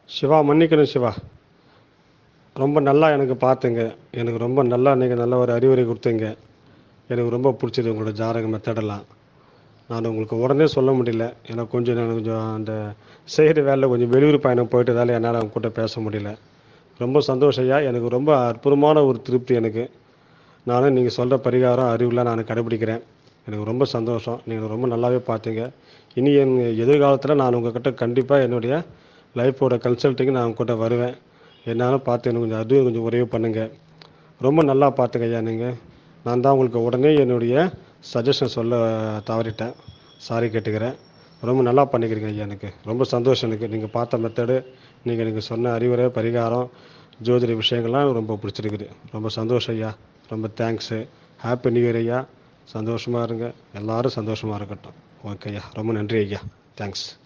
சிவா மன்னிக்கணும் சிவா ரொம்ப நல்லா எனக்கு பார்த்துங்க எனக்கு ரொம்ப நல்லா நீங்கள் நல்ல ஒரு அறிவுரை கொடுத்தீங்க எனக்கு ரொம்ப பிடிச்சது உங்களோட ஜாதக மெத்தடெல்லாம் நான் உங்களுக்கு உடனே சொல்ல முடியல எனக்கு கொஞ்சம் நான் கொஞ்சம் அந்த செய்கிற வேலையில் கொஞ்சம் வெளியூர் பயணம் போயிட்டதால என்னால் அவங்க கூட பேச முடியல ரொம்ப சந்தோஷம் ஐயா எனக்கு ரொம்ப அற்புதமான ஒரு திருப்தி எனக்கு நானும் நீங்கள் சொல்கிற பரிகாரம் அறிவுலாம் நான் கடைபிடிக்கிறேன் எனக்கு ரொம்ப சந்தோஷம் நீங்கள் ரொம்ப நல்லாவே பார்த்தீங்க இனி என் எதிர்காலத்தில் நான் உங்ககிட்ட கண்டிப்பாக என்னுடைய லைஃபோட கன்சல்ட்டிங் நான் உங்ககிட்ட வருவேன் என்னாலும் பார்த்து எனக்கு கொஞ்சம் அதுவும் கொஞ்சம் உதவி பண்ணுங்கள் ரொம்ப நல்லா பார்த்துங்க ஐயா நீங்கள் நான் தான் உங்களுக்கு உடனே என்னுடைய சஜஷன் சொல்ல தவறிட்டேன் சாரி கேட்டுக்கிறேன் ரொம்ப நல்லா பண்ணிக்கிறீங்க ஐயா எனக்கு ரொம்ப சந்தோஷம் எனக்கு நீங்கள் பார்த்த மெத்தடு நீங்கள் நீங்கள் சொன்ன அறிவுரை பரிகாரம் ஜோதிட விஷயங்கள்லாம் எனக்கு ரொம்ப பிடிச்சிருக்குது ரொம்ப சந்தோஷம் ஐயா ரொம்ப தேங்க்ஸு ஹாப்பி நியூ இயர் ஐயா சந்தோஷமாக இருங்க எல்லாரும் சந்தோஷமாக இருக்கட்டும் ஓகே ஐயா ரொம்ப நன்றி ஐயா தேங்க்ஸ்